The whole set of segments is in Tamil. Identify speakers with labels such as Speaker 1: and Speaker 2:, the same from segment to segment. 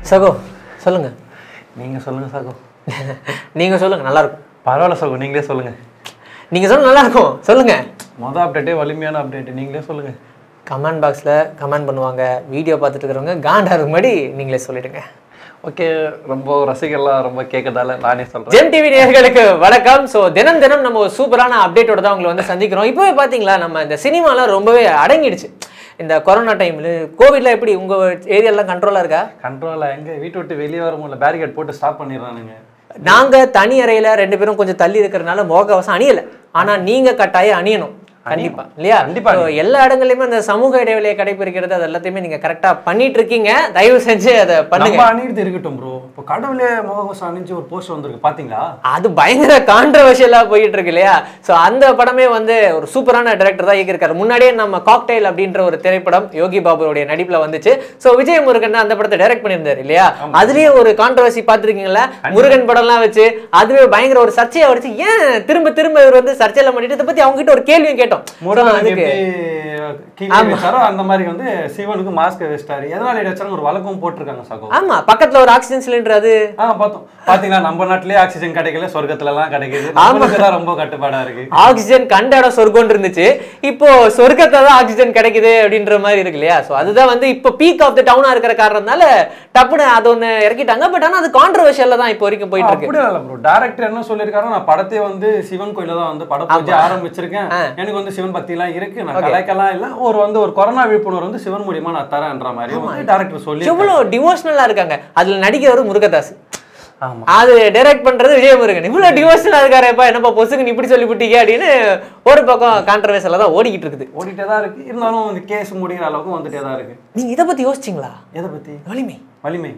Speaker 1: சகோ சொல்லுங்க
Speaker 2: நீங்க சொல்லுங்க சகோ
Speaker 1: நீங்க சொல்லுங்க நல்லா இருக்கும்
Speaker 2: பரவாயில்ல சகோ நீங்களே சொல்லுங்க
Speaker 1: நீங்க சொல்ல நல்லா இருக்கும் சொல்லுங்க
Speaker 2: மொதல் அப்டேட்டே வலிமையான அப்டேட் நீங்களே சொல்லுங்க
Speaker 1: கமெண்ட் பாக்ஸ்ல கமெண்ட் பண்ணுவாங்க வீடியோ பார்த்துட்டு இருக்கிறவங்க காண்டா இருக்கும் முன்னாடி நீங்களே சொல்லிடுங்க
Speaker 2: ஓகே ரொம்ப ரசிகர்லாம் ரொம்ப கேட்கறதால நானே சொல்றேன்
Speaker 1: ஜெம் டிவி நேயர்களுக்கு வணக்கம் ஸோ தினம் தினம் நம்ம ஒரு சூப்பரான அப்டேட்டோட தான் உங்களை வந்து சந்திக்கிறோம் இப்போவே பார்த்தீங்களா நம்ம இந்த சினிமாலாம் ரொம்பவே அடங்கிடுச்சு இந்த கொரோனா டைம்ல கோவிட்ல எப்படி உங்க ஏரியாலாம் கண்ட்ரோலா இருக்கா
Speaker 2: கண்ட்ரோலா எங்க வீட்டை விட்டு வெளியே வர முடியல பேரிகேட் போட்டு ஸ்டாப் பண்ணிடுறானுங்க
Speaker 1: நாங்க தனி அறையில ரெண்டு பேரும் கொஞ்சம் தள்ளி இருக்கிறதுனால முகக்கவசம் அணியல ஆனா நீங்க கட்டாயம் அணியணும் கண்டிப்பா இல்லையா
Speaker 2: கண்டிப்பா
Speaker 1: So, எல்லா இடங்கள்லயுமே அந்த சமூக இடைவெளியை கடைபிடிக்கிறது அது எல்லாத்தையுமே நீங்க கரெக்டா பண்ணிட்டு இருக்கீங்க தயவு செஞ்சு அதை பண்ணுங்க
Speaker 2: நம்ம அணியிறது இருக்கட்டும் ப்ரோ இப்போ கடவுளே முகவசம் அணிஞ்சு ஒரு போஸ்டர் வந்திருக்கு பாத்தீங்களா
Speaker 1: அது பயங்கர கான்ட்ரவர்ஷியலா போயிட்டு இருக்கு இல்லையா சோ அந்த படமே வந்து ஒரு சூப்பரான டைரக்டர் தான் இயக்கியிருக்காரு முன்னாடியே நம்ம காக்டெயில் அப்படின்ற ஒரு திரைப்படம் யோகி பாபுடைய நடிப்புல வந்துச்சு சோ விஜய் முருகன் தான் அந்த படத்தை டைரக்ட் பண்ணியிருந்தாரு இல்லையா அதுலயே ஒரு கான்ட்ரவர்சி பார்த்திருக்கீங்களா முருகன் படம்லாம் வச்சு அதுவே பயங்கர ஒரு சர்ச்சையா வச்சு ஏன் திரும்ப திரும்ப இவர் வந்து சர்ச்சையில பண்ணிட்டு இதை பத்தி அவங்க கிட்ட ஒரு கேள்வியும் கேட்டோம் So,
Speaker 2: முருகனுக்கு
Speaker 1: அதுக்கு
Speaker 2: எப்படி கீழே வச்சாரோ அந்த மாதிரி வந்து சிவனுக்கு மாஸ்க் வச்சிட்டாரு எதனால இதை வச்சாங்க ஒரு வழக்கம் போட்டிருக்காங்க சகோ
Speaker 1: ஆமா பக்கத்துல ஒரு ஆக்சிஜன் சிலிண்டர் அது
Speaker 2: ஆ பார்த்தோம் பாத்தீங்களா நம்ம நாட்டிலேயே ஆக்சிஜன் கிடைக்கல சொர்க்கத்துல எல்லாம் கிடைக்குது நம்மளுக்கு தான் ரொம்ப கட்டுப்பாடா இருக்கு
Speaker 1: ஆக்சிஜன் கண்ட இடம் சொர்க்கம் இருந்துச்சு இப்போ சொர்க்கத்தை தான் ஆக்சிஜன் கிடைக்குது அப்படின்ற மாதிரி இருக்கு இல்லையா ஸோ அதுதான் வந்து இப்போ பீக் ஆஃப் த டவுனா இருக்கிற காரணத்தினால டப்புன்னு அது ஒன்று இறக்கிட்டாங்க பட் ஆனா அது கான்ட்ரவர்ஷியல்ல தான் இப்போ வரைக்கும் போயிட்டு இருக்கு
Speaker 2: அப்படி இல்ல ப்ரோ டைரக்டர் என்ன சொல்லியிருக்காரு நான் படத்தை வந்து சிவன் கோயில தான் வந்து படம் பூஜை ஆரம்பிச்சிருக்கேன் எனக்கு வந்து சிவன் பக்தி எல்லாம் இருக்கு நான் கலைக்கலாம் இல்ல ஒரு வந்து ஒரு கொரோனா விழிப்புணர்வு வந்து சிவன் மூலியமா நான் தரேன்ற மாதிரி வந்து டைரக்டர் சொல்லி
Speaker 1: எவ்வளவு டிவோஷனலா இருக்காங்க அதுல நடிக்கிறவர் முருகதாஸ்
Speaker 2: ஆமா
Speaker 1: அது டைரக்ட் பண்றது விஜயமுருகன் இவ்வளவு டிவோஷனலா இருக்காருப்பா என்னப்பா பொசுக்கு நீ இப்படி சொல்லிவிட்டீங்க அப்படின்னு ஒரு பக்கம் கான்ட்ரவர்ஷியலா தான் ஓடிக்கிட்டு இருக்குது
Speaker 2: ஓடிட்டே தான் இருக்கு இருந்தாலும் இந்த கேஸ் முடிகிற அளவுக்கு வந்துட்டே தான் இருக்கு
Speaker 1: நீங்க இதை பத்தி யோசிச்சிங்களா
Speaker 2: எதை பத்தி
Speaker 1: வலிமை
Speaker 2: வலிமை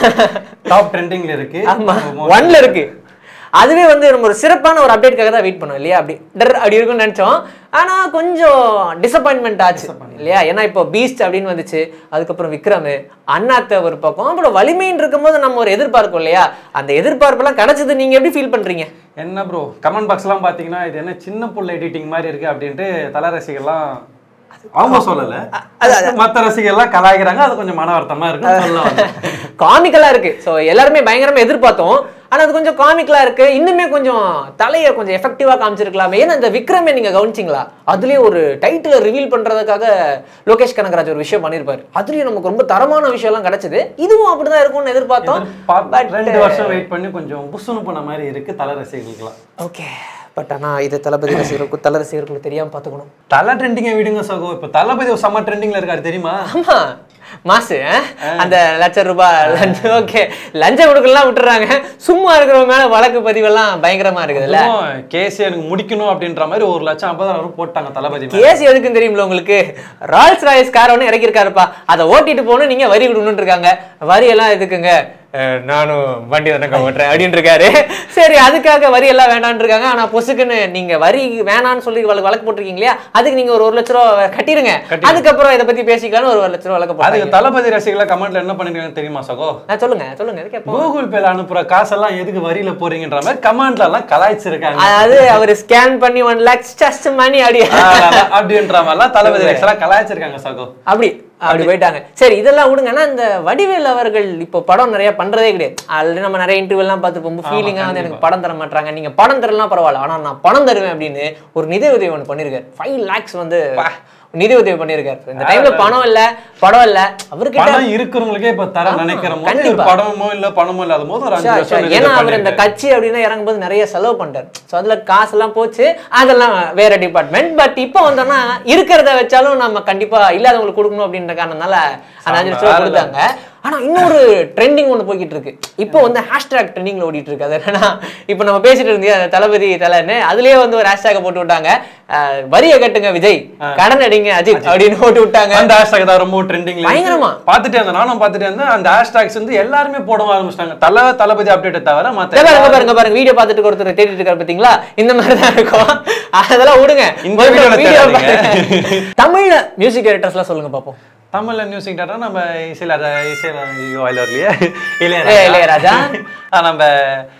Speaker 2: டாப் ட்ரெண்டிங்ல இருக்கு
Speaker 1: ஆமா ஒன்ல இருக்கு அதுவே வந்து நம்ம ஒரு சிறப்பான ஒரு அப்டேட்காக தான் வெயிட் பண்ணோம் இல்லையா அப்படி டர் அப்படி இருக்கும்னு நினைச்சோம் ஆனா கொஞ்சம் டிசப்பாயின்மெண்ட் ஆச்சு இல்லையா ஏன்னா இப்போ பீஸ்ட் அப்படின்னு வந்துச்சு அதுக்கப்புறம் விக்ரம் அண்ணாத்த ஒரு பக்கம் அப்புறம் வலிமைன்னு இருக்கும்போது நம்ம ஒரு எதிர்பார்க்கும் இல்லையா அந்த எதிர்பார்ப்பெல்லாம் கிடைச்சது நீங்க எப்படி ஃபீல் பண்றீங்க
Speaker 2: என்ன ப்ரோ கமெண்ட் பாக்ஸ் எல்லாம் பாத்தீங்கன்னா இது என்ன சின்ன புள்ள எடிட்டிங் மாதிரி இருக்கு அப்படின்ட்டு தல ரசிகர்லாம் அவங்க சொல்லல மத்த ரசிகர்லாம் கலாய்க்கிறாங்க அது கொஞ்சம் மன வருத்தமா இருக்கு சொல்ல வந்தேன்.
Speaker 1: காமிக்கலா இருக்கு ஸோ எல்லாருமே பயங்கரமா எதிர்பார்த்தோம் ஆனா அது கொஞ்சம் காமிக்கலா இருக்கு இன்னுமே கொஞ்சம் தலையை கொஞ்சம் எஃபெக்டிவா காமிச்சிருக்கலாமே ஏன்னா இந்த விக்ரமே நீங்க கவனிச்சிங்களா அதுலயே ஒரு டைட்டில் ரிவீல் பண்றதுக்காக லோகேஷ் கனகராஜ் ஒரு விஷயம் பண்ணியிருப்பாரு அதுலயும் நமக்கு ரொம்ப தரமான விஷயம் எல்லாம் கிடைச்சது இதுவும் அப்படிதான் இருக்கும்னு எதிர்பார்த்தோம்
Speaker 2: எதிர்பார்த்து ரெண்டு வருஷம் வெயிட் பண்ணி கொஞ்சம் புஷ்ஷுன்னு போன மாதிரி இருக்கு தல ரசிகர்களுக்குலாம்
Speaker 1: ஓகே பட் ஆனா இது தளபதி ரசிகர்களுக்கு தல ரசிகர்களுக்கு தெரியாம பாத்துக்கணும்
Speaker 2: தலை ட்ரெண்டிங்கை விடுங்க சகோ இப்ப தளபதி ஒரு செம்ம ட்ரெண்டிங்ல இருக்காரு தெரியுமா
Speaker 1: ஆமா மாசு அஹ்? அந்த லட்ச ரூபாய் லஞ்சம் ஓகே லஞ்சம் கொடுக்கலாம் விட்டுறாங்க சும்மா இருக்கிறவங்க மேல வழக்கு பதிவெல்லாம் பயங்கரமா இருக்குதுல்ல
Speaker 2: கேஸ் எனக்கு முடிக்கணும் அப்படின்ற மாதிரி ஒரு லட்சம் ஐம்பதாயிரம் போட்டாங்க தளபதி மேல.
Speaker 1: கேஸ் எதுக்குன்னு தெரியுமில உங்களுக்கு ரால்ஸ் ராயஸ் கார் ஒன்று இறக்கியிருக்காருப்பா அதை ஓட்டிட்டு போகணும் நீங்க வரி விடணும்னு இருக்காங்க வரி எல்லாம் எதுக்குங்க அஹ், நானும் வண்டி தானங்க ஓட்டுறேன் அப்படின்னு இருக்காரு சரி அதுக்காக வரி எல்லாம் வேண்டாம்னு இருக்காங்க ஆனா பொசுக்குன்னு நீங்க வரி வேணாம்னு சொல்லி வழக்கு வழக்கு போட்டிருக்கீங்க இல்லையா அதுக்கு நீங்க ஒரு ஒரு லட்ச ரூபா கட்டிருங்க அதுக்கப்புறம் இதை பத்தி பேசிக்கலாம்னு ஒரு ஒரு லட்ச ரூபா வழக்கு போட்டாங்க
Speaker 2: அதுக்கு தளபதி ரசிகர்ல கமெண்ட்ல என்ன பண்ணிருக்காங்க தெரியுமா சகோ
Speaker 1: ஆ, சொல்லுங்க சொல்லுங்க இது கேட்போம்
Speaker 2: கூகுள் பேல அனுப்புற காசெல்லாம் எதுக்கு வரியில போறீங்கன்ற மாதிரி கமெண்ட்ல எல்லாம் கலாய்ச்சிருக்காங்க
Speaker 1: அதாவது அவர் ஸ்கேன் பண்ணி ஒன் லேக்ஸ் ஜஸ்ட் மணி அப்படி
Speaker 2: ஆஹ் அப்படின்ற மாதிரிலாம் தளபதி ரசிகர்லாம் கலாய்ச்சிருக்காங்க சகோ
Speaker 1: அப்படி அப்படி போயிட்டாங்க சரி இதெல்லாம் விடுங்க ஆனா இந்த வடிவேல் அவர்கள் இப்போ படம் நிறைய பண்றதே கிடையாது ஆல்ரெடி நம்ம நிறைய இன்டர்வியூ எல்லாம் பார்த்துருப்போம் ஃபீலிங்கா வந்து எனக்கு படம் தர மாட்டாங்க நீங்க படம் தரலாம் பரவாயில்ல ஆனா நான் பணம் தருவேன் அப்படின்னு ஒரு நிதி உதவி ஒன்று பண்ணிருக்காரு ஃபைவ் லேக்ஸ் வந்து நிதி உதவி பண்ணிருக்காரு இந்த டைம்ல பணம் இல்ல படம் இல்ல அவர்கிட்ட
Speaker 2: பணம் இருக்கிறவங்களுக்கே இப்ப தர நினைக்கிற போது இது
Speaker 1: கண்டிப்பா.
Speaker 2: படமோ இல்ல பணமோ இல்லாத போது ஒரு அஞ்சு
Speaker 1: Sure,
Speaker 2: லட்சம்
Speaker 1: sure.
Speaker 2: நிதி
Speaker 1: ஏன்னா அவர் இந்த
Speaker 2: பண்ணிருக்காரு.
Speaker 1: கட்சி அப்படின்னா இறங்கும்போது நிறைய செலவு பண்ணிட்டார் ஸோ அதுல காசெல்லாம் போச்சு அதெல்லாம் வேற டிபார்ட்மெண்ட் பட் இப்போ வந்தோம்னா இருக்கிறத வச்சாலும் நம்ம கண்டிப்பா இல்லாதவங்களுக்கு கொடுக்கணும் அப்படின்ற காரணனால அந்த அஞ்சு லட்சம் ரூபா கொடுத்தாங்க ஆனா இன்னொரு ட்ரெண்டிங் ஒன்று போய்கிட்டு இருக்கு இப்போ வந்து ஹேஷ்டேக் ட்ரெண்டிங்ல ஓடிட்டு இருக்கு அது என்னன்னா இப்போ நம்ம பேசிட்டு இருந்தீங்க அந்த தளபதி தலைன்னு அதுலயே வந்து ஒரு ஹேஷ்டேக் போட்டு விட்டாங்க அஹ், வரியை கட்டுங்க விஜய் கடன் அடிங்க அஜித் அப்படின்னு போட்டு விட்டாங்க
Speaker 2: அந்த ஹேஷ்டாக் தான் ரொம்ப ட்ரெண்டிங்ல
Speaker 1: பயங்கரமா.
Speaker 2: பாத்துட்டே இருந்தேன் நானும் பாத்துட்டே இருந்தேன் அந்த ஹேஷ்டாக்ஸ் வந்து எல்லாருமே போட ஆரம்பிச்சிட்டாங்க தல தளபதி அப்டேட்டை தவிர
Speaker 1: இங்க
Speaker 2: மத்த
Speaker 1: பாருங்க பாருங்க பாருங்க வீடியோ பார்த்துட்டு ஒருத்தர் தேடிட்டு இருக்காரு பாத்தீங்களா இந்த மாதிரி தான் இருக்கும் அதெல்லாம் விடுங்க
Speaker 2: இந்த
Speaker 1: முதல்ல
Speaker 2: வீடியோல
Speaker 1: வீடியோ
Speaker 2: தேடாதீங்க.
Speaker 1: பாருங்க. தமிழ்ல மியூசிக் டைரக்டர்ஸ்லாம் சொல்லுங்க பாப்போம்
Speaker 2: தமிழ்ல மியூசிக் டேரக்டர் நம்ம இசையில இசையில ஐயோ இல்ல வரலையே
Speaker 1: ஏய், இளையராஜா.
Speaker 2: ஆ, நம்ம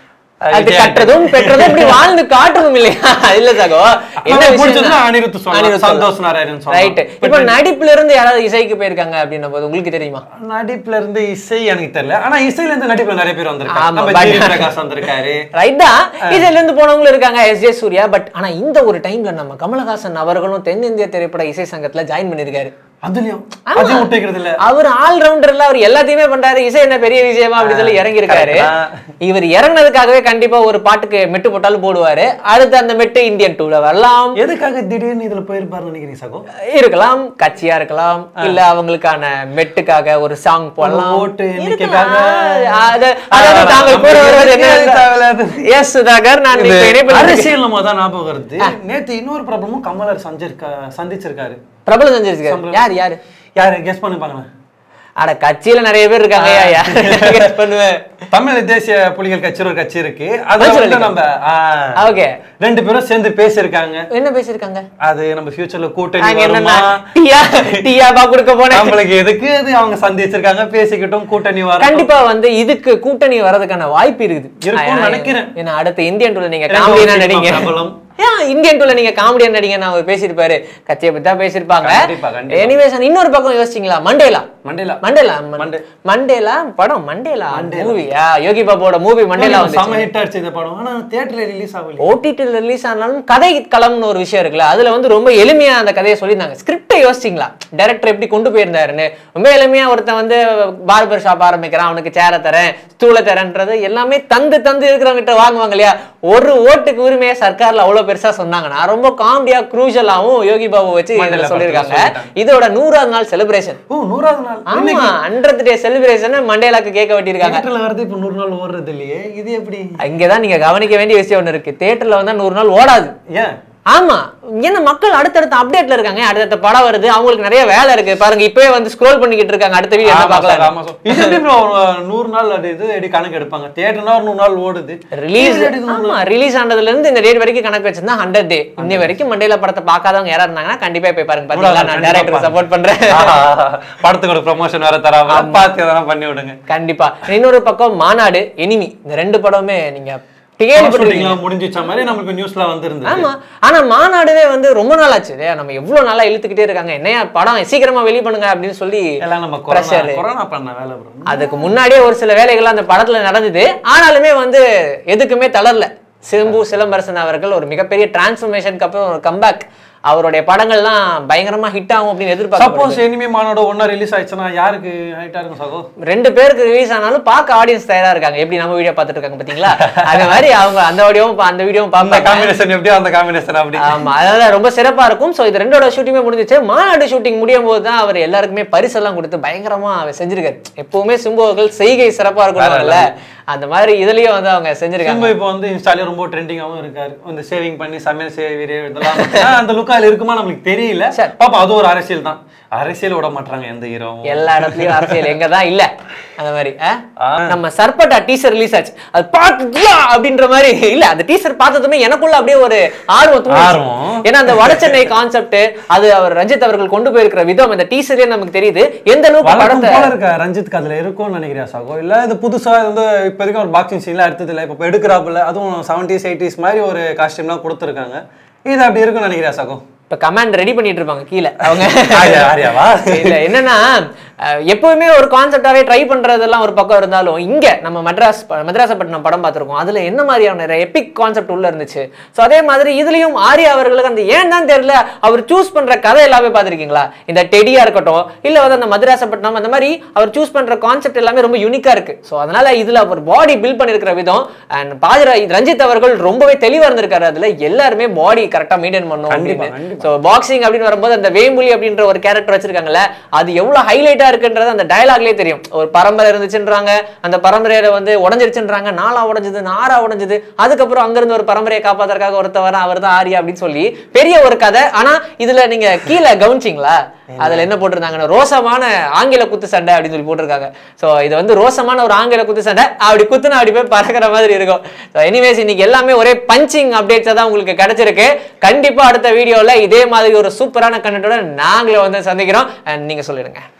Speaker 1: அது
Speaker 2: விஜய்
Speaker 1: கட்டுறதும் பெற்றதும் இப்படி வாழ்ந்து காட்டணும் இல்லையா இல்ல சகோ என்ன
Speaker 2: நமக்கு
Speaker 1: விஷயம்
Speaker 2: பிடிச்சதுன்னா அனிருத் சொல்லலாம். சந்தோஷ் நாராயணன் சொல்லலாம்.
Speaker 1: ரைட் இப்போ நடிப்புல இருந்து யாராவது இசைக்கு போயிருக்காங்க அப்படின்னும் போது உங்களுக்கு தெரியுமா
Speaker 2: நடிப்புல இருந்து இசை எனக்கு தெரியல ஆனா இசையில இருந்து நடிப்புல நிறைய பேர் வந்திருக்காங்க
Speaker 1: ஆமா,
Speaker 2: நம்ம
Speaker 1: but-
Speaker 2: ஜிவி பிரகாஷ் வந்திருக்காரு
Speaker 1: ரைட் தான் இதுல இருந்து போனவங்களும் இருக்காங்க எஸ் ஜே சூர்யா பட் ஆனா இந்த ஒரு டைம்ல நம்ம கமலஹாசன் அவர்களும் தென்னிந்திய திரைப்பட இசை சங்கத்துல ஜாயின் பண்ணிருக்காரு
Speaker 2: அதுலயும் அதையும் விட்டுக்கிறது இல்ல
Speaker 1: அவர் ஆல் ரவுண்டர்ல அவர் எல்லாத்தையுமே பண்றாரு இசை என்ன பெரிய விஷயமா அப்படி சொல்லி இறங்கி இருக்காரு
Speaker 2: correct
Speaker 1: இவர் இறங்குனதுக்காகவே கண்டிப்பா ஒரு பாட்டுக்கு மெட்டு போட்டாலும் போடுவாரு அடுத்து அந்த மெட்டு இந்தியன் டூல வரலாம்
Speaker 2: எதுக்காக திடீர்னு இதுல போயிருப்பாருன்னு நினைக்கிறீங்க சகோ
Speaker 1: இருக்கலாம் கட்சியா இருக்கலாம் இல்ல அவங்களுக்கான மெட்டுக்காக ஒரு சாங் போடலாம்
Speaker 2: ஓட்டு
Speaker 1: இருக்கலாம்.
Speaker 2: எண்ணிக்கைக்காக
Speaker 1: அது- அதாவது தாங்கள் கூற வருவது
Speaker 2: தேவையில்லாது.
Speaker 1: என்ன எஸ் சுதாகர் நான் இப்ப
Speaker 2: இது
Speaker 1: இணைப்பில் இருக்கேன்.
Speaker 2: அரசியல் நம்ம தான் ஞாபகம் வருது நேத்து இன்னொரு ப்ராப்ளமும் கமலர் சந்திருக்கா சந்திச்சிருக்காரு
Speaker 1: பிரபலம் செஞ்சிருக்காரு யார் யாரு
Speaker 2: யாரு கெஸ் பண்ணி பாக்கலாம்
Speaker 1: அட கட்சியில நிறைய பேர் இருக்காங்க யார் guess பண்ணுவேன்
Speaker 2: தமிழ் தேசிய புலிகள் கட்சி ஒரு கட்சி இருக்கு அது
Speaker 1: பதில்
Speaker 2: வந்து
Speaker 1: சொல்லுங்க.
Speaker 2: நம்ம ஆ,
Speaker 1: ஓகே
Speaker 2: ரெண்டு பேரும் சேர்ந்து பேசியிருக்காங்க
Speaker 1: என்ன பேசிருக்காங்க
Speaker 2: அது நம்ம ஃபியூச்சர்ல கூட்டணி
Speaker 1: நாங்க
Speaker 2: வருமா
Speaker 1: என்னன்னா டீயா டீயாபா கொடுக்க போனேன்
Speaker 2: நம்மளுக்கு எதுக்கு அது அவங்க சந்திச்சிருக்காங்க பேசிக்கிட்டும் கூட்டணி வரும்
Speaker 1: கண்டிப்பா வந்து இதுக்கு கூட்டணி வர்றதுக்கான வாய்ப்பு இருக்குது
Speaker 2: இருக்கும்னு
Speaker 1: ஏன்னா-
Speaker 2: நினைக்கிறேன்.
Speaker 1: ஏன்னா அடுத்த இந்தியன் டூல நீங்க
Speaker 2: ஏன்னா
Speaker 1: காமெடியா
Speaker 2: ஒரு
Speaker 1: நடிங்க
Speaker 2: பிரபலம்.
Speaker 1: ஏன் இந்தியன் டூல நீங்க காமெடியா நடிங்க நான் அவர் பேசியிருப்பாரு கட்சியை பத்தி தான் பேசியிருப்பாங்க
Speaker 2: கண்டிப்பா, கண்டிப்பா.
Speaker 1: எனிவேஸ் இன்னொரு பக்கம் யோசிச்சீங்களா மண்டேலா
Speaker 2: மண்டேலா
Speaker 1: மண்டேலா
Speaker 2: மண்டே.
Speaker 1: மண்டேலா படம் மண்டேலா மூவியா யோகி பாபுவோட மூவி மண்டேலா வந்து
Speaker 2: செம ஹிட் அடிச்சு இந்த படம் ஆனா தியேட்டர்ல ரிலீஸ் ஆகல
Speaker 1: ஓடிடியில் ரிலீஸ் ஆனாலும் கதை களம்னு ஒரு விஷயம் இருக்குல்ல அதுல வந்து ரொம்ப எளிமையா அந்த கதையை சொல்லியிருந்தாங்க ஸ்கிரிப்டை யோசிச்சிங்களா டைரக்டர் எப்படி கொண்டு போயிருந்தாருன்னு ரொம்ப எளிமையா ஒருத்தன் வந்து பார்பர் ஷாப் ஆரம்பிக்கிறான் அவனுக்கு சேரை தரேன் ஸ்டூலை தரேன்றது எல்லாமே தந்து தந்து இருக்கிறவங்க கிட்ட வாங்குவாங்க இல்லையா ஒரு ஓட்டுக்கு உரிமையை சர்க்கார்ல அவ்வளவு பெருசா சொன்னாங்கன்னா ரொம்ப காமெடியா குரூஷலாவும் யோகி பாபு வச்சு
Speaker 2: மண்டேலா
Speaker 1: இதுல சொல்லியிருக்காங்க
Speaker 2: படத்துல
Speaker 1: இதோட நூறாவது நாள் செலிப்ரேஷன்
Speaker 2: ஓ நூறாவது நாள்
Speaker 1: ஆமா ஹண்ட்ரட் டே செலிப்ரேஷன் மண்டேலாக்கு கேட்க வெட்டியிருக்காங்க
Speaker 2: தியேட்டர்ல வருது இப்ப நூறு நாள் ஓடுறது இல்லையே இது எப்படி
Speaker 1: இங்கதான் நீங்க கவனிக்க வேண்டிய விஷயம் ஒண்ணு இருக்கு தியேட்டர்ல வந்தா நூறு நாள் ஓடாது
Speaker 2: ஏன்
Speaker 1: ஆமா ஏன்னா மக்கள் அடுத்தடுத்த அப்டேட்ல இருக்காங்க அடுத்தடுத்த படம் வருது அவங்களுக்கு நிறைய வேலை இருக்கு பாருங்க இப்பவே வந்து ஸ்க்ரோல் பண்ணிக்கிட்டு இருக்காங்க அடுத்த வீடியோ என்ன
Speaker 2: ஆமா சார்,
Speaker 1: பார்க்கலாம்
Speaker 2: ஆமா சார். இது எப்படி bro ஒரு நூறு நாள் அது இது எப்படி கணக்கு எடுப்பாங்க தியேட்டர்னா ஒரு நூறு நாள் ஓடுது
Speaker 1: ரிலீஸ் ஆமா ரிலீஸ் ஆனதுல இருந்து இந்த டேட் வரைக்கும் கணக்கு வச்சிருந்தா ஹண்ட்ரட் டே இன்னை வரைக்கும் மண்டேல படத்தை பார்க்காதவங்க யாரா இருந்தாங்கன்னா கண்டிப்பா போய் பாருங்க பாத்தீங்களா நான்
Speaker 2: கண்டிப்பா
Speaker 1: டேரக்டர் சப்போர்ட் பண்றேன்
Speaker 2: ஆஹா, படத்துக்கு ஒரு ப்ரமோஷன் வேற தராம பார்த்து எதனா பண்ணி விடுங்க
Speaker 1: கண்டிப்பா இன்னொரு பக்கம் மாநாடு எனிமி இந்த ரெண்டு படமே நீங்க கேள்விப்பட்டிருக்கீங்க
Speaker 2: ஷூட்டிங்லாம் முடிஞ்சிச்ச மாதிரி நமக்கு நியூஸ்ல வந்திருந்தது
Speaker 1: ஆமா ஆனா மாநாடுவே வந்து ரொம்ப நாள் ஆச்சு இல்லையா நம்ம எவ்வளவு நாளா இழுத்துக்கிட்டே இருக்காங்க என்னையா படம் சீக்கிரமா வெளிய பண்ணுங்க அப்படின்னு சொல்லி
Speaker 2: எல்லாம் நம்ம
Speaker 1: pressure.
Speaker 2: கொரோனா கொரோனா பண்ண வேலை ப்ரோ
Speaker 1: அதுக்கு முன்னாடியே ஒரு சில வேலைகள் அந்த படத்துல நடந்தது ஆனாலுமே வந்து எதுக்குமே தளரல சிம்பு சிலம்பரசன் அவர்கள் ஒரு மிகப்பெரிய டிரான்ஸ்ஃபர்மேஷனுக்கு அப்புறம் ஒரு கம்பேக் அவருடைய படங்கள்லாம் பயங்கரமா ஹிட் ஆகும் அப்படின்னு எதிர்பார்க்கப்படுது
Speaker 2: சப்போஸ் எனிமே மாநாடு ஒண்ணா ரிலீஸ் ஆயிடுச்சுன்னா யாருக்கு ஹைட்டா இருக்கும் சகோ
Speaker 1: ரெண்டு பேருக்கு ரிலீஸ் ஆனாலும் பார்க்க ஆடியன்ஸ் தயாரா இருக்காங்க எப்படி நம்ம வீடியோ பார்த்துட்டு இருக்காங்க பாத்தீங்களா அந்த மாதிரி அவங்க அந்த வீடியோவும் பா- அந்த வீடியோவும்
Speaker 2: அந்த
Speaker 1: பார்ப்பாங்க
Speaker 2: காம்பினேஷன் எப்படியோ அந்த காம்பினேஷன் அப்படி
Speaker 1: ஆமா அதனால ரொம்ப சிறப்பா இருக்கும் சோ இது ரெண்டோட ஷூட்டிங்கே முடிஞ்சிச்சு மாநாடு ஷூட்டிங் முடியும் போது தான் அவர் எல்லாருக்குமே பரிசெல்லாம் கொடுத்து பயங்கரமா அவர் செஞ்சிருக்காரு எப்பவுமே சிம்பு அவர்கள் செய்கை சிறப்பா இருக்கும்ல அந்த மாதிரி இதுலயும் வந்து அவங்க செஞ்சிருக்காங்க
Speaker 2: சிம்பு இப்போ வந்து இன்ஸ்டாலே ரொம்ப ட்ரெண்டிங்காவும் இருக்காரு இந்த சேவிங் பண்ணி சமையல் சேவியர் இதெல்லாம் ஆனா, அந்த லுக்கால இருக்குமா நம்மளுக்கு தெரியல
Speaker 1: சரி.
Speaker 2: பாப்பா அது ஒரு அரசியல் தான் அரசியல் விட மாட்டாங்க எந்த ஹீரோவும்
Speaker 1: எல்லா இடத்துலயும் அரசியல் எங்க தான் இல்ல அந்த மாதிரி ஆ?
Speaker 2: ஆ.
Speaker 1: நம்ம சர்பட்டா டீசர் ரிலீஸ் ஆச்சு அது பார்த்துட்டியா அப்படின்ற மாதிரி இல்ல அந்த டீசர் பார்த்ததுமே எனக்குள்ள அப்படியே ஒரு ஆர்வம் தூண்டுச்சு.
Speaker 2: ஆர்வம்.
Speaker 1: ஏன்னா அந்த வட சென்னை கான்செப்ட் அது அவர் ரஞ்சித் அவர்கள் கொண்டு போயிருக்கிற விதம் அந்த டீசர்லயே நமக்கு தெரியுது எந்த அளவுக்கு
Speaker 2: வழக்கம்
Speaker 1: படத்தை
Speaker 2: போல இருக்க ரஞ்சித் அதுல இருக்கும்னு நினைக்கிறியா சகோ இல்ல இது புதுசா இது வந்து இப்போதைக்கு ஒரு பாக்ஸிங் சீன்லாம் எடுத்தது இல்ல இப்போ எடுக்கிறாப்புல அதுவும் செவன்டிஸ் எயிட்டிஸ் மாதிரி ஒரு காஸ்டியூம்லாம் கொடுத்துருக்காங்க இது அப்படி இருக்கும்னு நினைக்கிறியா சகோ
Speaker 1: இப்ப கமாண்ட் ரெடி பண்ணிட்டு இருப்பாங்க கீழே அவங்க
Speaker 2: ஆரியா, ஆரியாவா?
Speaker 1: இல்ல என்னன்னா அஹ், எப்பவுமே ஒரு கான்செப்டாவே ட்ரை பண்றதெல்லாம் ஒரு பக்கம் இருந்தாலும் இங்க நம்ம மெட்ராஸ் ப- மெட்ராசப்பட்டினம் படம் பார்த்திருக்கோம் அதுல என்ன மாதிரியான எபிக் கான்செப்ட் உள்ள இருந்துச்சு சோ அதே மாதிரி இதுலயும் ஆர்யா அவர்களுக்கு அந்த ஏன் தான் தெரியல அவர் சூஸ் பண்ற கதை எல்லாமே பார்த்திருக்கீங்களா இந்த டெடியா இருக்கட்டும் இல்ல வந்து அந்த மதுராசப்பட்டினம் அந்த மாதிரி அவர் சூஸ் பண்ற கான்செப்ட் எல்லாமே ரொம்ப யூனிக்கா இருக்கு சோ அதனால இதுல அவர் பாடி பில்ட் பண்ணிருக்கிற விதம் அண்ட் பாஜரா ரஞ்சித் அவர்கள் ரொம்பவே தெளிவா இருந்திருக்காரு அதுல எல்லாருமே பாடி கரெக்டா மெயின்டைன் பண்ணும்
Speaker 2: கண்டிப்பா,
Speaker 1: அப்படின்னு
Speaker 2: கண்டிப்பா.
Speaker 1: ஸோ பாக்ஸிங் அப்படின்னு வரும்போது அந்த வேம்புலி அப்படின்ற ஒரு கேரக்டர் வச்சிருக்காங்கல்ல அது எவ்வளவு ஹைலைட்டா இருக்குன்றது அந்த டயலாக்லயே தெரியும் ஒரு பரம்பரை இருந்துச்சுன்றாங்க அந்த பரம்பரையில வந்து உடஞ்சிருச்சுன்றாங்க நாலா உடஞ்சது நாரா உடஞ்சது அதுக்கப்புறம் அங்கிருந்து ஒரு பரம்பரையை காப்பாத்துறதுக்காக ஒருத்தர் வர அவர் தான் ஆரியா அப்படின்னு சொல்லி பெரிய ஒரு கதை ஆனா இதுல நீங்க கீழே கவனிச்சிங்களா அதுல என்ன போட்டிருந்தாங்கன்னா ரோசமான ஆங்கில குத்து சண்டை அப்படின்னு சொல்லி போட்டிருக்காங்க சோ இது வந்து ரோசமான ஒரு ஆங்கில குத்து சண்டை அப்படி குத்துனா அப்படி போய் பறக்கிற மாதிரி இருக்கும் ஸோ எனிவேஸ் இன்னைக்கு எல்லாமே ஒரே பஞ்சிங் அப்டேட்ஸ் தான் உங்களுக்கு கிடைச்சிருக்கு கண்டிப்பா அடுத்த வீடியோல இதே மாதிரி ஒரு சூப்பரான கண்டென்ட்டோட நாங்களே வந்து சந்திக்கிறோம் And நீங்க சொல்லிடுங்க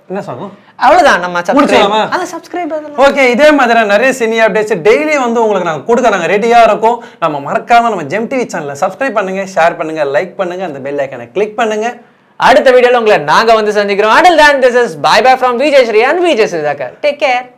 Speaker 2: என்ன சாங்
Speaker 1: அவ்வளவுதான் நம்ம
Speaker 2: முடிச்சிடலாமா?
Speaker 1: சப்ஸ்கிரைப் அந்த சப்ஸ்கிரைப் அதெல்லாம்
Speaker 2: ஓகே இதே மாதிரி நிறைய சினி அப்டேட்ஸ் டெய்லி வந்து உங்களுக்கு நாங்கள் கொடுக்க நாங்கள் ரெடியாக இருக்கோம் நம்ம மறக்காம நம்ம ஜெம் டிவி சேனலை சப்ஸ்கிரைப் பண்ணுங்க ஷேர் பண்ணுங்க லைக் பண்ணுங்க அந்த பெல் ஐக்கனை கிளிக் பண்ணுங்க
Speaker 1: அடுத்த வீடியோல உங்களை நாங்க வந்து சந்திக்கிறோம் அடல் தான் this is bye bye from Vijay Sri and Vijay Sudhakar take care